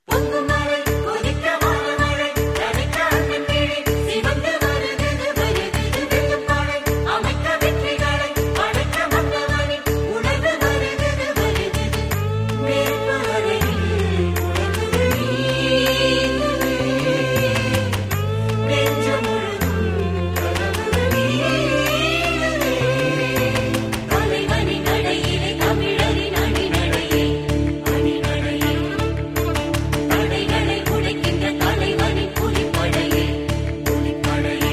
பொங்குமழை கொதிக்க வானமழை தவிக்க அண்ணன் கிளி சிவந்து வருகுது வருகுது வெள்ளுமழை அமைக்க வெற்றிகளை படைக்க வந்தவனின் உணர்வு வருகுது வருகுது மேற்கு அறையில் உணர்வு நீங்குது நெஞ்சம் முழுதும் கனவு நீங்குது தலைவனின் நடையிலே தமிழரின் அணிநடையே அணிநடையே தடைகளை உடைக்கின்ற தலைவனின் புலிப்படையே புலிப்படையே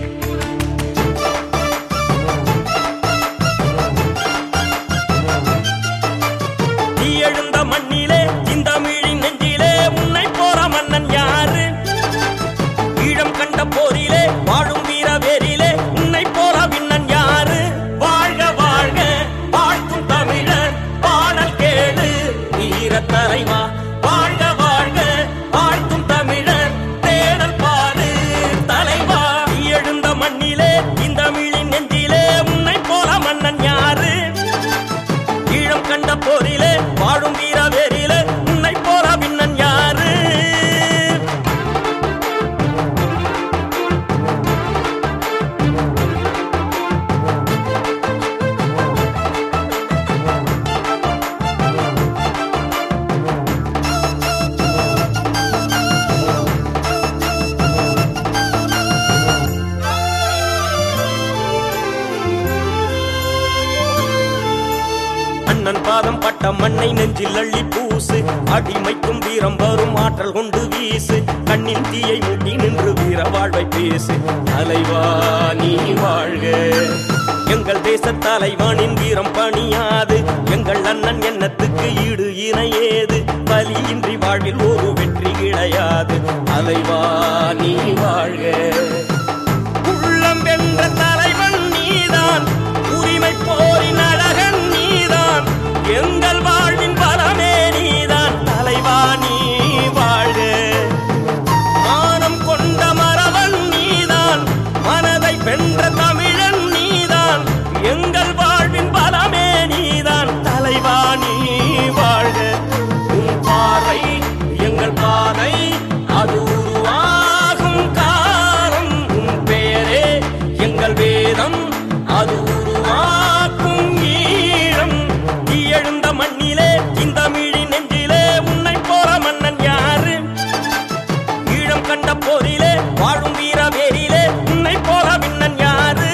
நீ எழுந்த மண்ணிலே இந்த மீழின் நெஞ்சிலே உன்னை போற மன்னன் யாரு ஈழம் கண்ட போரிலே வாழும் வீர வேரிலே உன்னை போல விண்ணன் யாரு வாழ்க வாழ்க வாழ்த்தும் தமிழர் பாடல் கேளு வீர தலைவா வாழ்க வாழ்க வாழ்த்தும் தமிழர் தேடல் பாரு தலைவா நீ எழுந்த மண்ணிலே இந்த மீழின் நெஞ்சிலே உன்னை போல மன்னன் யாரு ஈழம் கண்ட போரிலே வாழும் வீர வேரிலே உன்னை போல விண்ணன் யாரு அண்ணன் பாதம் பட்ட மண்ணை நெஞ்சில் அள்ளி பூசு அடிமைக்கும் வீரம் வரும் ஆற்றல் கொண்டு வீசு கண்ணின் தீயை மூட்டி நின்று வீர வாழ்வை பேசு தலைவா நீ வாழ்க எங்கள் தேச தலைவானின் வீரம் பணியாது எங்கள் அண்ணன் எண்ணத்துக்கு ஈடு இணையேது பலியின்றி வாழ்வில் ஒரு வெற்றி கிடையாது தலைவா நீ வாழ்க உள்ளம் வென்ற தலைவன் நீதான் உரிமை போரின் அழகன் நீதான் எங்கள் வாழ்வின் பலமே நீதான் தலைவா நீ வாழ்க மானம் கொண்ட மரவன் நீதான் மனதை வென்ற தமிழன் நீதான் எங்கள் வாழ்வின் பலமே நீதான் தலைவா நீ வாழ்க உன் பாறை எங்கள் பாறை அது உருவாகும் காலம் உன் பேரே எங்கள் வேதம் அது உருவாக்கும் ஈழம் நீ எழுந்த மண்ணிலே இந்த மிழி நெஞ்சிலே உன்னை போற மன்னன் யாரு ஈழம் கண்ட போரிலே வாழும் வீர வேரிலே உன்னை போல விண்ணன் யாரு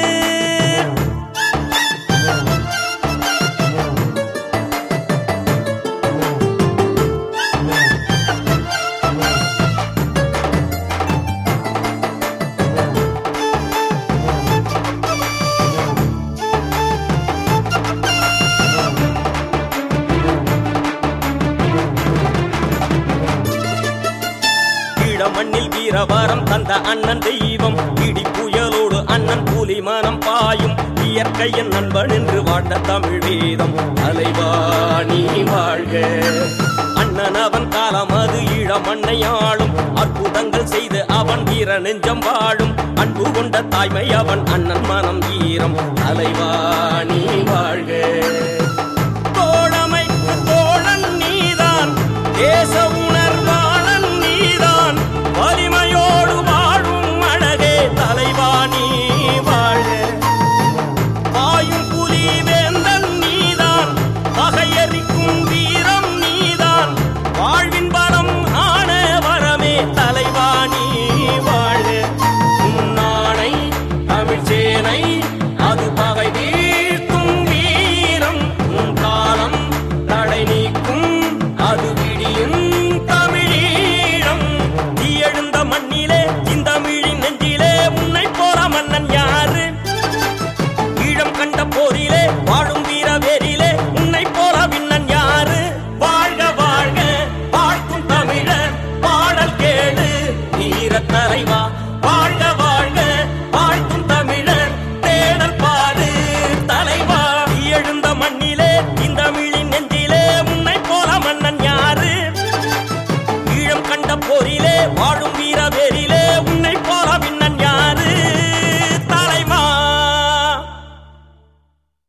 ஈழ மண்ணில் வீரவரம் தந்த அண்ணன் தெய்வம் இடி புயலோடு அண்ணன் புலி மனம் பாயும் இயற்கையின் நண்பன் என்று வாழ்ந்த தமிழ் வேதம் தலைவா நீ வாழ்க அண்ணன் அவன் காலம் அது ஈழ மண்ணை ஆளும் அற்புதங்கள் செய்து அவன் வீர நெஞ்சம் வாழும் அன்பு கொண்ட தாய்மை அவன் அண்ணன் மனம் ஈரம் தலைவா நீ வாழ்க தோழமைக்கு தோழன் நீதான் தேச உணர்வாளன் நீதான் வலிமையோடு வாழும் அழகே தலைவா நீ வாழ பாயும் புலி வேந்தன் நீதான் பகையறிக்கும் வீரம் நீதான் வாழ்வின் பலம் ஆன வரமே தலைவா நீ வாழ உன்னானை தமிழ்ச்சேனை அது பகை வீழ்த்தும் வீரம் உன் காலம் தடை நீக்கும் அது விடியும் தமிழீழம் நீ எழுந்த மண்ணிலே இந்த மிழின் நெஞ்சிலே உன்னை போற மன்னன் யாரு ஈழம் கண்ட போரிலே வாழும் வீர வேரிலே உன்னை போல விண்ணன் யாரு வாழ்க வாழ்க வாழ்த்தும் தமிழர் பாடல் கேளு வீர தலைவா வாழ்க வாழ்க வாழ்த்தும் தமிழர் தேடல் பாடு தலைவா நீ எழுந்த மண்ணிலே இந்த